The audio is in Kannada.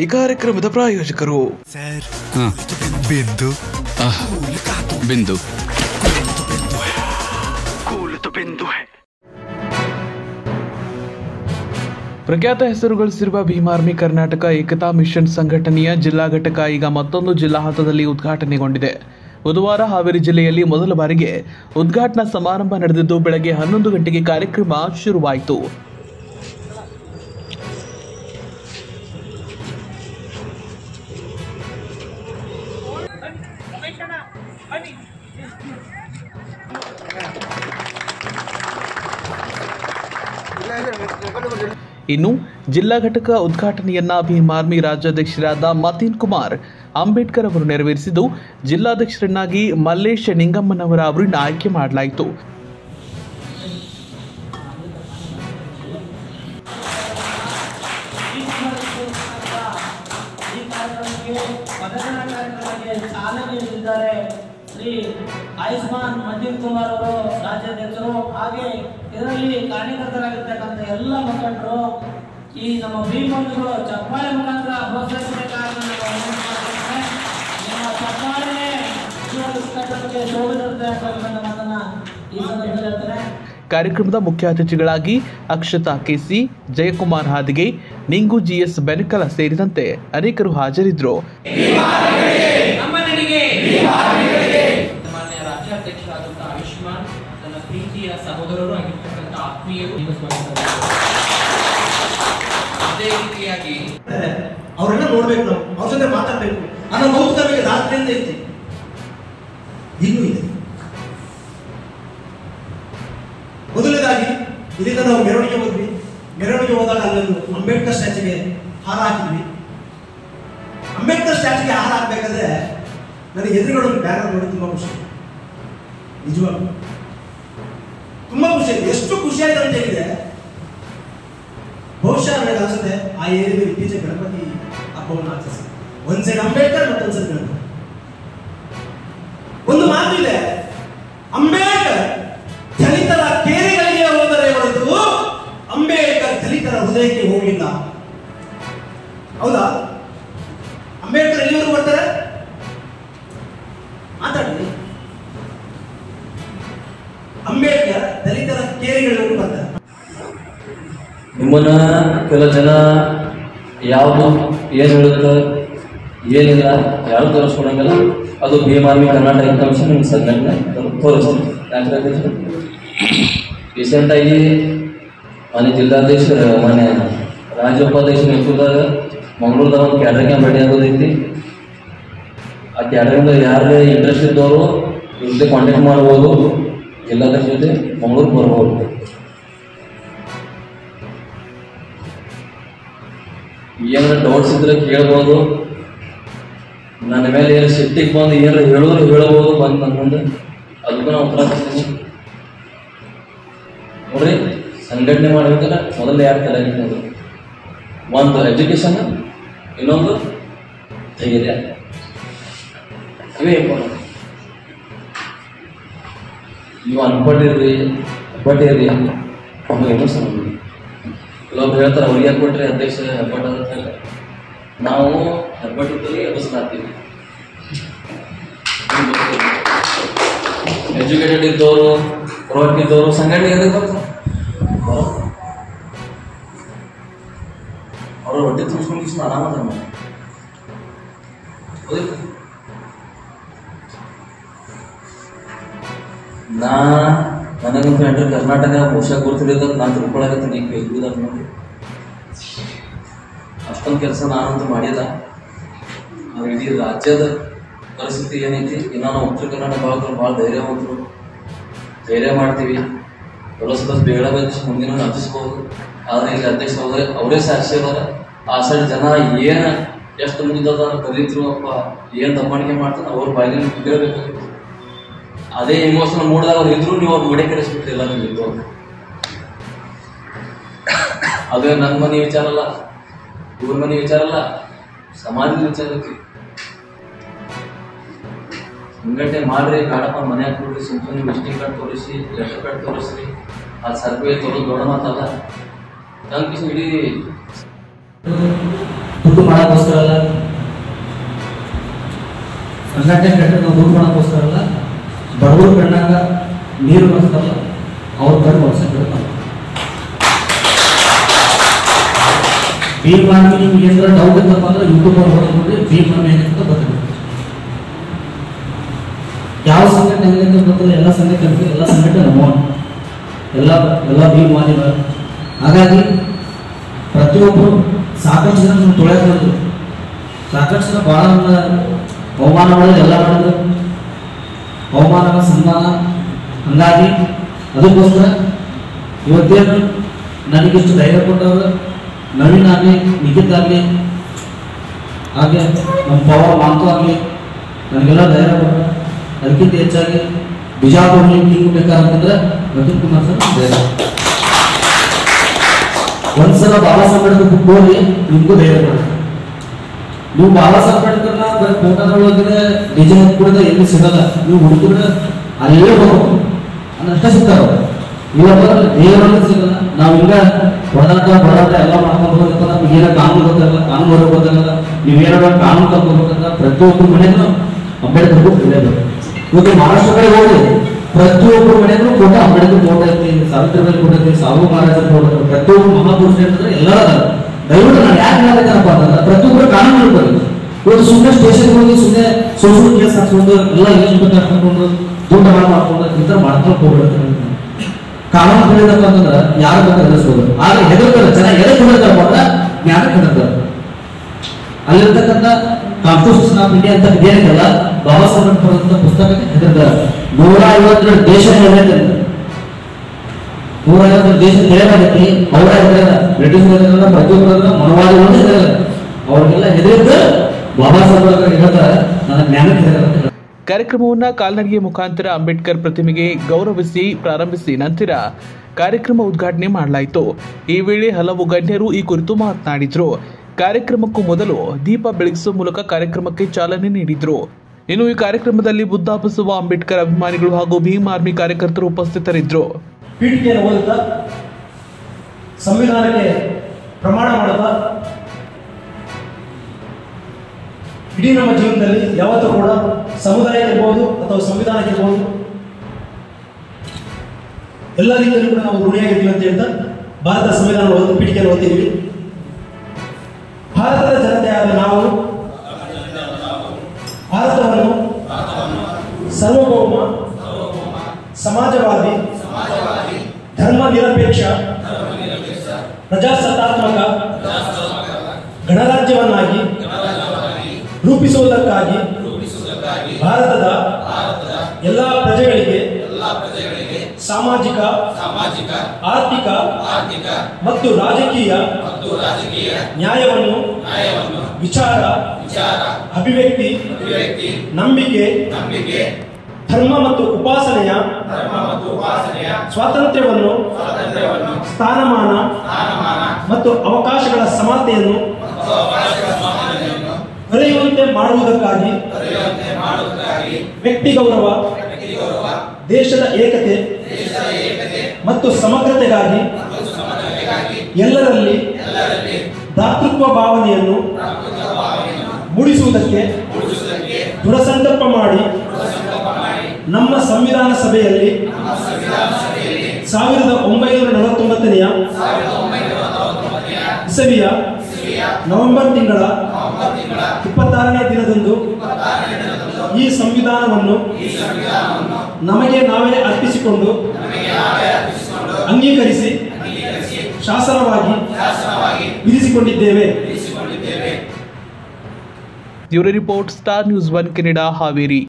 ಈ ಕಾರ್ಯಕ್ರಮದ ಪ್ರಾಯೋಜಕರು ಸರ್ ಹಾ. ಬಿಂದು ಆಹ್, ಬಿಂದು ಪ್ರಖ್ಯಾತ ಹೆಸರು ಗಳಿಸಿರುವ ಭೀಮಾರ್ಮಿ ಕರ್ನಾಟಕ ಏಕತಾ ಮಿಷನ್ ಸಂಘಟನೆಯ ಜಿಲ್ಲಾ ಘಟಕ ಈಗ ಮತ್ತೊಂದು ಜಿಲ್ಲಾ ಹಂತದಲ್ಲಿ ಉದ್ಘಾಟನೆಗೊಂಡಿದೆ ಬುಧವಾರ ಹಾವೇರಿ ಜಿಲ್ಲೆಯಲ್ಲಿ ಮೊದಲ ಬಾರಿಗೆ ಉದ್ಘಾಟನಾ ಸಮಾರಂಭ ನಡೆದಿದ್ದು ಬೆಳಗ್ಗೆ ಹನ್ನೊಂದು ಗಂಟೆಗೆ ಕಾರ್ಯಕ್ರಮ ಶುರುವಾಯಿತು ಇನ್ನು ಜಿಲ್ಲಾ ಘಟಕ ಉದ್ಘಾಟನೆಯನ್ನ ಭೀಮಾರ್ಮಿ ರಾಜ್ಯಾಧ್ಯಕ್ಷರಾದ ಮತೀನ್ ಕುಮಾರ್ ಅಂಬೇಡ್ಕರ್ ಅವರು ನೆರವೇರಿಸಿದ್ದು ಜಿಲ್ಲಾಧ್ಯಕ್ಷರನ್ನಾಗಿ ಮಲ್ಲೇಶ್ ನಿಂಗಮ್ಮನವರ ಅವರನ್ನು ಆಯ್ಕೆ ಮಾಡಲಾಯಿತು ಈ ಕಾರ್ಯಕ್ರಮಕ್ಕೆ ಪದಗ್ರಹಣ ಕಾರ್ಯಕ್ರಮಕ್ಕೆ ಚಾಲನೆ ನೀಡಿದ್ದಾರೆ ಶ್ರೀ ಆಯುಷ್ಮಾನ್ ಮದೀನ್ ಕುಮಾರ್ ಅವರು ರಾಜ್ಯಾಧ್ಯಕ್ಷರು ಹಾಗೆ ಇದರಲ್ಲಿ ಕಾರ್ಯಕರ್ತರಾಗಿರ್ತಕ್ಕಂಥ ಎಲ್ಲ ಮುಖಂಡರು ಈ ನಮ್ಮ ಭೀಮಂದಿಗಳು ಚಪ್ಪಾಳೆ ಮುಖಾಂತರ ಪ್ರೋತ್ಸಾಹಿಸಬೇಕಾಗಿ ನಾನು ವಿನಂತಿ ಮಾಡ್ತಿದ್ದೇನೆ. ನಿಮ್ಮ ಚಪ್ಪಾಳೆ ಈ ಒಂದು ಕಾರ್ಯಕ್ರಮಕ್ಕೆ ಶೋಭೆ ತರುತ್ತೆ ಅಂತಕ್ಕಂಥ ಮಾತನ್ನ ಈ ಸಂದರ್ಭದಲ್ಲಿ ಹೇಳ್ತೇನೆ ಕಾರ್ಯಕ್ರಮದ ಮುಖ್ಯ ಅತಿಥಿಗಳಾಗಿ ಅಕ್ಷತಾ ಕೆಸಿ ಜಯಕುಮಾರ್ ಹಾದಿಗೆ ನಿಂಗು ಜಿಎಸ್ ಬೆನಕಲ ಸೇರಿದಂತೆ ಅನೇಕರು ಹಾಜರಿದ್ದರು ನಮ್ಮ ನಡಿಗೆ ಮಾನ್ಯ ರಾಜ್ಯಾಧ್ಯಕ್ಷರಾದಂತಹ ಆಯುಷ್ಮಾನ್ ನನ್ನ ಪ್ರೀತಿಯ ಸಹೋದರರು ಆಗಿರ್ತಕ್ಕಂಥ ಆತ್ಮೀಯರು ನೀವು ಸ್ವಾಗತ ಅದೇ ರೀತಿಯಾಗಿ ಅವ್ರನ್ನ ನೋಡ್ಬೇಕು ನಾವು ಅವ್ರ ಜೊತೆ ಮಾತಾಡ್ಬೇಕು ಅನ್ನೋ ಮೌತ್ ನಮಗೆ ರಾತ್ರಿಯಿಂದ ಇತ್ತು ಇನ್ನೂ ಇದೆ ಮೊದಲನೇದಾಗಿ ಇಲ್ಲಿಂದ ನಾವು ಮೆರವಣಿಗೆ ಹೋದ್ವಿ ಮೆರವಣಿಗೆ ಹೋದಾಗ ಅಲ್ಲೊಂದು ಅಂಬೇಡ್ಕರ್ ಸ್ಟ್ಯಾಚ್ಯೂಗೆ ಹಾರ ಹಾಕಿದ್ವಿ ಅಂಬೇಡ್ಕರ್ ಸ್ಟ್ಯಾಚ್ಯೂಗೆ ಹಾರ ಹಾಕ್ಬೇಕಾದ್ರೆ ನನಗೆ ಎದುರುಗಡೆ ಒಂದು ಬ್ಯಾನರ್ ನೋಡಿ ತುಂಬಾ ಖುಷಿ ನಿಜವಾಗ್ಲೂ ತುಂಬಾ ಖುಷಿ ಆಯ್ತು ಎಷ್ಟು ಖುಷಿ ಆಯ್ತು ಅಂತ ಹೇಳಿದ್ರೆ ಬಹುಶಃ ನನಗೆ ಅನ್ಸುತ್ತೆ ಆ ಏರಿಯಾದ ಇತ್ತೀಚೆಗೆ ಗಣಪತಿ ಹಬ್ಬವನ್ನು ಆಚರಿಸಿ ಒಂದ್ ಸೈಡ್ ಅಂಬೇಡ್ಕರ್ ಮತ್ತೊಂದ್ ಸೈಡ್ ಗಣಪತಿ ಒಂದು ಮಾತು ಇದೆ ಅಂಬೇಡ್ಕರ್ ದಲಿತರ ಕೇರಿಗಳಿಗೆ ಹೋದರೆ ಹೊರತು ಅಂಬೇಡ್ಕರ್ ದಲಿತರ ಹೃದಯಕ್ಕೆ ಹೋಗಲಿಲ್ಲ ಹೌದಾ ಅಂಬೇಡ್ಕರ್ ಎಲ್ಲಿವರೆಗೂ ಬರ್ತಾರೆ ಮಾತಾಡಿ ಅಂಬೇಡ್ಕರ್ ದಲಿತರ ಕೇರಿಗಳಿವರೆಗೂ ಬರ್ತಾರೆ ನಿಮ್ಮನ್ನ ಕೆಲ ಜನ ಯಾವುದು ಏನು ಹೇಳುತ್ತೆ ಏನಿಲ್ಲ ಯಾರು ತೋರಿಸ್ಕೊಡಂಗಿಲ್ಲ ಅದು ಭೀಮಾರ್ಮಿ ಕರ್ನಾಟಕ ಕಮಿಷನ್ ನಿಮ್ಮ ಸಂಘಟನೆ ತೋರಿಸ್ತೀವಿ ಯಾಕೆ ರೀಸೆಂಟಾಗಿ ಮಾನ್ಯ ಜಿಲ್ಲಾಧ್ಯಕ್ಷರು ಮಾನ್ಯ ರಾಜ್ಯ ಉಪಾಧ್ಯಕ್ಷರ ನೇತೃತ್ವದಾಗ ಮಂಗಳೂರದಾಗ ಒಂದು ಕ್ಯಾಟ್ರಿಂಗ್ ಕ್ಯಾಂಪ್ ರೆಡಿ ಆಗೋದೈತಿ ಆ ಕ್ಯಾಟ್ರಿಂಗ್ ಯಾರೇ ಇಂಟ್ರೆಸ್ಟ್ ಇದ್ದವರು ಇವ್ರ ಜೊತೆ ಕಾಂಟ್ಯಾಕ್ಟ್ ಮಾಡ್ಬೋದು ಜಿಲ್ಲಾಧ್ಯಕ್ಷ ಜೊತೆ ಮಂಗಳೂರಿಗೆ ಬರ್ಬೋದು ಏನಾರ ಡೌಟ್ಸ್ ಇದ್ರೆ ಕೇಳ್ಬೋದು ನನ್ನ ಮೇಲೆ ಏನು ಸಿಟ್ಟಿಗೆ ಬಂದು ಏನಾರ ಹೇಳಿದ್ರು ಹೇಳ್ಬೋದು ಬಂದು ನನ್ನ ಮುಂದೆ ಅದಕ್ಕೂ ನಾನು ಉತ್ತರ ಕೊಡ್ತೀನಿ ನೋಡ್ರಿ ಸಂಘಟನೆ ಮಾಡ್ಬೇಕಾದ್ರೆ ಮೊದಲು ಯಾರು ತಲೆ ಇಟ್ಕೊಂಡು ಒಂದು ಎಜುಕೇಶನ್ ಇನ್ನೊಂದು ಧೈರ್ಯ ಇವೇ ಇಂಪಾರ್ಟೆಂಟ್ ನೀವು ಅನ್ಪಟ್ಟಿರ್ರಿ ಅಪ್ಪಟ್ಟಿರ್ರಿ ನಮಗೆ ಇನ್ನೂ ಸಮ ಕೆಲವೊಬ್ರು ಹೇಳ್ತಾರೆ ಅವ್ರಿಗೆ ಯಾಕೆ ಕೊಟ್ರೆ ಅಧ್ಯಕ್ಷ ಹೆಬ್ಬಟ್ ಅಂತ ಹೇಳಿ ನಾವು ಹೆಬ್ಬಟ್ ಇದ್ದಲ್ಲಿ ಎಬ್ಬಿಸ್ಲಾತೀವಿ ಎಜುಕೇಟೆಡ್ ಇದ್ದವರು ಪ್ರೊವೈಡ್ ಇದ್ದವರು ಸಂಘಟನೆ ಎದಕ್ಕೆ ಬರ್ತಾರೆ ಅವರು ಹೊಟ್ಟೆ ತುಂಬಿಸ್ಕೊಂಡು ಇಷ್ಟು ಆರಾಮ ಅದಾರ ನಾವು ಹೌದಿಲ್ಲ? ನಾ ನನಗಂತೂ ಎಂಟ್ರಿ ಕರ್ನಾಟಕ ಬಹುಶಃ ಗುರುತಿಡಿದ ನಾನು ತಿಳ್ಕೊಳಕತ್ತೀನಿ ಈಗ ಫೇಸ್ಬುಕ್ದಾಗ ನೋಡಿ ಅಷ್ಟೊಂದು ಕೆಲಸ ನಾನಂತೂ ಮಾಡಿಲ್ಲ ನಾವು ಇಡೀ ರಾಜ್ಯದ ಪರಿಸ್ಥಿತಿ ಏನೈತಿ ಇನ್ನು ನಾವು ಉತ್ತರ ಕರ್ನಾಟಕ ಭಾಗದಲ್ಲಿ ಭಾಳ ಧೈರ್ಯವಂತರು ಧೈರ್ಯ ಮಾಡ್ತೀವಿ ಕೆಲವು ಸಲ ಬೇಡ ಬಂದಿಸಿ ಮುಂದಿನ ಹಚ್ಚಿಸ್ಬೋದು ಆದರೆ ಇಲ್ಲಿ ಅಧ್ಯಕ್ಷ ಅವರೇ ಅವರೇ ಸಾಕ್ಷಿ ಅದಾರ ಆ ಸೈಡ್ ಜನ ಏನು ಎಷ್ಟು ಮುಂದಿದ್ದದ ದಲಿತರು ಅಪ್ಪ ಏನು ದಬ್ಬಾಣಿಕೆ ಮಾಡ್ತಾನೆ ಅವ್ರ ಬಾಯಿಗೆ ಬಿದ್ದಿರಬೇಕಾಗಿತ್ತು ಅದೇ ಇಮೋಷನಲ್ ಮೂಡ್ದಾಗ ಅವ್ರು ಇದ್ರು ನೀವು ಅವ್ರು ಮುಡೆ ಕರೆಸ್ಬಿಟ್ರಿಲ್ಲ ನೀವು ಇದ್ದು ಅದೇ ನನ್ನ ಮನೆ ವಿಚಾರ ಅಲ್ಲ ಇವ್ರ ಮನೆ ವಿಚಾರ ಅಲ್ಲ ಸಮಾಜದ ವಿಚಾರ ಐತಿ ಸಂಘಟನೆ ಮಾಡ್ರಿ ಕಾಡಪ್ಪ ಮನ್ಯಾಗ ಕೊಡ್ರಿ ಸುಮ್ಮನೆ ವಿಸಿಟಿಂಗ್ ಕಾರ್ಡ್ ತೋರಿಸಿ ಲೆಟರ್ ಪ್ಯಾಡ್ ತೋರಿಸ್ರಿ ಆ ಸರ್ವೆ ತೋರೋದು ದೊಡ್ಡ ಮಾತಲ್ಲ ನಂಗೆ ಇಡೀ ದುಡ್ಡು ಮಾಡೋಕ್ಕೋಸ್ಕರ ಅಲ್ಲ ಸಂಘಟನೆ ಕಟ್ಟಡ ನಾವು ದುಡ್ಡು ಮಾಡೋಕ್ಕೋಸ್ಕರ ಅಲ್ಲ ಬಡವರು ಕಣ್ಣಾಗ ನೀರು ಬರ್ತಾರಲ್ಲ ಅವ್ರ ಕಣ್ಣು ಒರ್ಸಕ್ಕೆ ಭೀಮ್ ಆರ್ಮಿ ನಿಮ್ಗೆ ಏನಾರ ಡೌಟ್ ಇತ್ತಪ್ಪ ಅಂದ್ರೆ ಯೂಟ್ಯೂಬ್ ಅಲ್ಲಿ ಹೊಡೆದ್ಬಿಟ್ಟು ಭೀಮ್ ಆರ್ಮಿ ಏನಂತ ಗೊತ್ತಿಲ್ಲ ಯಾವ ಸಂಘಟನೆ ಹೆಂಗಂತ ಗೊತ್ತಿಲ್ಲ ಎಲ್ಲ ಸಂಘಟನೆ ಎಲ್ಲ ಸಂಘಟನೆ ನಮ್ಮ ಎಲ್ಲ ಎಲ್ಲ ಭೀಮ್ ಆರ್ಮಿಗಳು ಹಾಗಾಗಿ ಪ್ರತಿಯೊಬ್ಬರು ಸಾಕಷ್ಟು ಜನ ನಮ್ಮ ತೊಳೆದು ನೋಡಿದ್ರು ಸಾಕಷ್ಟು ಜನ ಭಾಳ ನನ್ನ ಅವಮಾನ ಮಾಡಿದ್ರು ಎಲ್ಲ ಮಾಡಿದ್ರು ಅವಮಾನ ಸನ್ಮಾನ ಹಂಗಾಗಿ ಅದಕ್ಕೋಸ್ಕರ ಇವತ್ತೇನು ನನಗಿಷ್ಟು ಧೈರ್ಯ ಕೊಟ್ಟವರು ನವೀನ್ ಆಗಲಿ ನಿಖಿತ್ ಆಗಲಿ ಹಾಗೆ ನಮ್ಮ ಪವರ್ ಮಾಂತು ಆಗಲಿ ನನಗೆಲ್ಲ ಧೈರ್ಯ ಕೊಟ್ಟ ಅದಕ್ಕಿಂತ ಹೆಚ್ಚಾಗಿ ಬಿಜಾಪುರ ಕಿಂಗ್ ಬೇಕಾದಂತಂದ್ರೆ ರತನ್ ಕುಮಾರ್ ಸರ್ ಧೈರ್ಯ ಒಂದ್ಸಲ ಬಾಬಾ ಸಾಹೇಬ್ ಅಂಬೇಡ್ಕರ್ ಬುಕ್ ಓದಿ ನಿಮ್ಗೂ ಧೈರ್ಯ ಕೊಡ್ತಾರೆ ನೀವು ಬಾಬಾ ಸಾಹೇಬ್ ಅಂಬೇಡ್ಕರ್ನ ಬರೀ ಫೋಟೋದೊಳಗೆ ಡಿಸೈನ್ ಕೂಡ ಎಲ್ಲಿ ಸಿಗಲ್ಲ ನೀವು ಹುಡುಕಿದ್ರೆ ಅಲ್ಲೇ ಹೋಗ್ಬೇಕು ಅನ್ನಷ್ಟೇ ಸಿಗ್ತಾರ ಇವಾಗ ದೇವರಲ್ಲಿ ಸಿಗಲ್ಲ ನಾವು ಹಿಂಗ ಹೊಡೆದಾಟ ಹೊಡೆದಾಟ ಎಲ್ಲ ಮಾಡ್ಕೊಂಡು ಹೋಗ್ಬೇಕು ನಮ್ಗೆ ಏನೋ ಕಾನೂನು ಗೊತ್ತಾಗಲ್ಲ ಕಾನೂನು ಹೊರಗೆ ಗೊತ್ತಾಗಲ್ಲ ನೀವೇನಾರ ಕಾನೂನು ತಗೋಬೇಕಂದ್ರೆ ಪ್ರತಿಯೊಬ್ಬರ ಮನೆಗೂ ಅಂಬೇಡ್ಕರ್ ಬುಕ್ ಇರಬೇಕು ಇವತ್ತು ಮಹಾರಾಷ್ಟ್ರ ಕಡೆ ಹೋಗಿ ಪ್ರತಿಯೊಬ್ಬರ ಮನೆಗೂ ಫೋಟೋ ಅಂಬೇಡ್ಕರ್ ಫೋಟೋ ಐತಿ ಸಾವಿತ್ರಿಬಾಯಿ ಫೋಟೋ ಐತಿ ಸಾವು ಮಹಾರಾಜರ ಫೋಟೋ ಐತಿ ಪ್ರತಿಯೊಬ್ಬರು ಮಹಾಪುರುಷ ಅಂತಂದ್ರೆ ಎಲ್ಲರ ಅದಾರ ದಯವಿಟ್ಟು ನಾನು ಯಾಕೆ ಹೇಳಬೇಕಪ್ಪ ಅಂತಂದ್ರೆ ಪ್ರತಿಯೊಬ್ಬರು ಕಾನೂನು ಇರ್ಬೇಕು ಇವತ್ತು ಸುಮ್ಮನೆ ಸ್ಟೇಷನ್ ಹೋಗಿ ಸುಮ್ಮನೆ ಸೋಷಲ್ ಕೇಸ್ ಹಾಕ್ಕೊಂಡು ಎಲ್ಲ ಏನು ಬೇಕು ಹಾಕೊಂಡು ದುಡ್ಡು ಹಾಳು ಮಾಡ್ಕೊಂಡು ಈ ಥರ ಮಾಡ್ಕೊಂಡು ಹೋಗ್ಬಿಡುತ್ತೆ ಕಾನೂನು ಹೇಳಿದಪ್ಪ ಅಂತಂದ್ರೆ ಯಾರು ಬೇಕಾದ್ರೆ ಎದುರಿಸ್ಬೋದು ಆದ್ರೆ ಹೆದರ್ತಾರೆ ಜನ ಎದಕ್ಕೆ ಹೆದರ್ತಾರೆ ಅಂದ್ರೆ ಜ್ಞಾನಕ್ಕೆ ಹೆದರ್ತಾರೆ ಅಲ್ಲಿರ್ತಕ್ಕಂಥ ಕಾನ್ಸ್ಟಿಟ್ಯೂಷನ್ ಆಫ್ ಇಂಡಿಯಾ ಅಂತ ಇದೇನಿದೆಯಲ್ಲ ಬಾಬಾ ಸಾಹೇಬ್ ಅಂಬೇಡ್ಕರ್ ಅಂತ ಪುಸ್ತಕಕ್ಕೆ ಹೆದರ್ತಾರೆ ನೂರ ಐವತ್ತೆರಡು ದೇಶ ಹೇಳೈತೆ ಅಂತ ನೂರ ಐವತ್ತು ದೇಶ ಹೇಳಾಗೈತಿ ಅವರ ಹೆದರ ಬ್ರಿಟಿಷ್ ಹೆದರ ಪ್ರತಿಯೊಬ್ಬರ ಮನವಾದಿಗಳು ಹೆದರ ಅವ್ರಿಗೆಲ್ಲ ಹೆದರಿದ್ದು ಬಾಬಾ ಸಾಹೇಬ್ ಅಂಬೇಡ್ಕರ್ ಹೇಳ್ತಾರೆ ನನ್ನ ಜ್ಞಾನಕ್ಕೆ ಹೆದರ ಅಂತ ಹೇಳ್ತಾರೆ ಕಾರ್ಯಕ್ರಮವನ್ನು ಕಾಲ್ನಡಿಗೆ ಮುಖಾಂತರ ಅಂಬೇಡ್ಕರ್ ಪ್ರತಿಮೆಗೆ ಗೌರವಿಸಿ ಪ್ರಾರಂಭಿಸಿ ನಂತರ ಕಾರ್ಯಕ್ರಮ ಉದ್ಘಾಟನೆ ಮಾಡಲಾಯಿತು ಈ ವೇಳೆ ಹಲವು ಗಣ್ಯರು ಈ ಕುರಿತು ಮಾತನಾಡಿದ್ರು ಕಾರ್ಯಕ್ರಮಕ್ಕೂ ಮೊದಲು ದೀಪ ಬೆಳಗಿಸುವ ಮೂಲಕ ಕಾರ್ಯಕ್ರಮಕ್ಕೆ ಚಾಲನೆ ನೀಡಿದ್ರು ಇನ್ನು ಈ ಕಾರ್ಯಕ್ರಮದಲ್ಲಿ ಬುದ್ಧ ಬಸವ ಅಂಬೇಡ್ಕರ್ ಅಭಿಮಾನಿಗಳು ಹಾಗೂ ಭೀಮ್ ಆರ್ಮಿ ಕಾರ್ಯಕರ್ತರು ಉಪಸ್ಥಿತರಿದ್ದರು ಪೀಠಿಕೆಯನ್ನು ಓದುತ್ತಾ ಸಂವಿಧಾನಕ್ಕೆ ಪ್ರಮಾಣ ಮಾಡುತ್ತಾ ಇಡೀ ನಮ್ಮ ಜೀವನದಲ್ಲಿ ಯಾವತ್ತೂ ಕೂಡ ಸಮುದಾಯಕ್ಕಿರ್ಬೋದು ಅಥವಾ ಸಂವಿಧಾನಕ್ಕಿರ್ಬೋದು ಎಲ್ಲ ರೀತಿಯಲ್ಲೂ ಕೂಡ ನಾವು ಋಣಿಯಾಗಿದ್ದೀವಿ ಅಂತ ಹೇಳ್ತಾ ಭಾರತ ಸಂವಿಧಾನ ಓದಿ ಪೀಠಿಕೆಯನ್ನು ಓದ್ತಿದ್ದೀವಿ ಭಾರತದ ಜನತೆಯಾದ ನಾವು ಭಾರತವನ್ನು ಸರ್ವಭೌಮ ಸಮಾಜವಾದಿ ಧರ್ಮ ನಿರಪೇಕ್ಷ ಪ್ರಜಾಸತ್ತಾತ್ಮಕ ಗಣರಾಜ್ಯವನ್ನಾಗಿ ರೂಪಿಸುವುದಕ್ಕಾಗಿ ಭಾರತದ ಎಲ್ಲ ಪ್ರಜೆಗಳಿಗೆ ಸಾಮಾಜಿಕ ಆರ್ಥಿಕ ಮತ್ತು ರಾಜಕೀಯ ನ್ಯಾಯವನ್ನು ವಿಚಾರ ಅಭಿವ್ಯಕ್ತಿ ನಂಬಿಕೆ ಧರ್ಮ ಮತ್ತು ಉಪಾಸನೆಯ ಸ್ವಾತಂತ್ರ್ಯವನ್ನು ಸ್ಥಾನಮಾನ ಮತ್ತು ಅವಕಾಶಗಳ ಸಮಾನತೆಯನ್ನು ದೊರೆಯುವಂತೆ ಮಾಡುವುದಕ್ಕಾಗಿ ವ್ಯಕ್ತಿ ಗೌರವ ದೇಶದ ಏಕತೆ ಮತ್ತು ಸಮಗ್ರತೆಗಾಗಿ ಎಲ್ಲರಲ್ಲಿ ಭ್ರಾತೃತ್ವ ಭಾವನೆಯನ್ನು ಮೂಡಿಸುವುದಕ್ಕೆ ದೃಢಸಂಕಲ್ಪ ಮಾಡಿ ನಮ್ಮ ಸಂವಿಧಾನ ಸಭೆಯಲ್ಲಿ ಸಾವಿರದ ಒಂಬೈನೂರ ನಲವತ್ತೊಂಬತ್ತನೆಯ ಇಸವಿಯ ನವೆಂಬರ್ ತಿಂಗಳ ಇಪ್ಪತ್ತಾರನೇ ದಿನದಂದು ಈ ಸಂವಿಧಾನವನ್ನು ನಮಗೆ ನಾವೇ ಅರ್ಪಿಸಿಕೊಂಡು ಅಂಗೀಕರಿಸಿ ಶಾಸನವಾಗಿ ವಿಧಿಸಿಕೊಂಡಿದ್ದೇವೆ bureau report star news one Canada Haveri